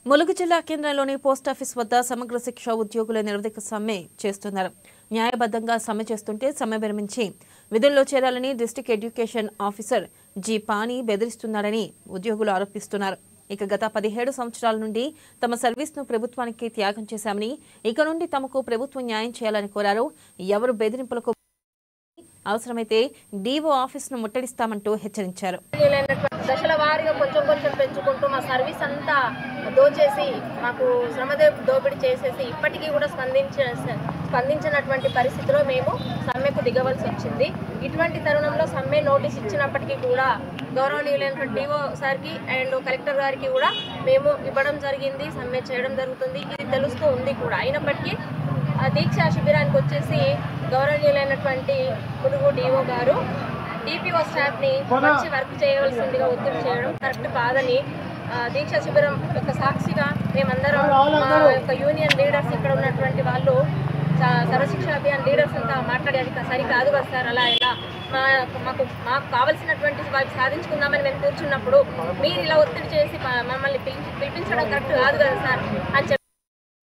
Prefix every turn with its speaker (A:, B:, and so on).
A: ములుగు జిల్లా కేంద్రంలోని పోస్టాఫీస్ వద్ద సమగ్ర శిక్ష ఉద్యోగుల నిరవధిక సమ్మె చేస్తున్నారు న్యాయబద్ధంగా సమ్మె చేస్తుంటే సమ్మె విరమించి విధుల్లో చేరాలని district education officer G Pani బెదిరిస్తున్నారని ఉద్యోగులు ఆరోపిస్తున్నారు ఇక గత పదిహేడు సంవత్సరాల నుండి తమ సర్వీస్ను ప్రభుత్వానికి త్యాగం చేశామని ఇక నుండి తమకు ప్రభుత్వం న్యాయం చేయాలని కోరారు ఎవరు బెదిరింపులకు అవసరమైతే డీఓ ఆఫీసును ముట్టడిస్తామంటూ హెచ్చరించారు
B: లేనటువంటి దశల వారీగా కొంచెం కొంచెం పెంచుకుంటూ మా సర్వీస్ అంతా దోచేసి మాకు శ్రమదే దోపిడీ చేసేసి ఇప్పటికీ కూడా స్పందించ స్పందించినటువంటి పరిస్థితిలో మేము సమ్మెకు దిగవలసి వచ్చింది ఇటువంటి తరుణంలో సమ్మె నోటీస్ ఇచ్చినప్పటికీ కూడా గౌరవనీయులైనటువంటి డిఓ సార్కి అండ్ కలెక్టర్ గారికి కూడా మేము ఇవ్వడం జరిగింది సమ్మె చేయడం జరుగుతుంది ఇది తెలుస్తూ ఉంది కూడా అయినప్పటికీ ఆ దీక్షా శిబిరానికి వచ్చేసి గౌరవనీయులైనటువంటి ములుగు డిఓ గారు డిపిఓ స్టాఫ్ ని వచ్చి వర్క్ చేయవలసిందిగా ఒత్తిడి చేయడం కరెక్ట్ కాదని ఆ, దీక్ష శిబిరం యొక్క సాక్షిగా మేమందరం మా యొక్క యూనియన్ లీడర్స్ ఇక్కడ ఉన్నటువంటి వాళ్ళు స- సర్వశిక్షణ అభియాన్ లీడర్స్ అంతా మాట్లాడి అది సరి కాదు కదా సార్ అలా ఎలా మా మాకు మాకు కావాల్సినటువంటి వాటి సాధించుకుందామని మేము కూర్చున్నప్పుడు మీరు ఇలా ఒత్తిడి చేసి మా- మమ్మల్ని పిలిచి పిలిపించడం కరెక్ట్ కాదు కదా సార్ అని చెప్పి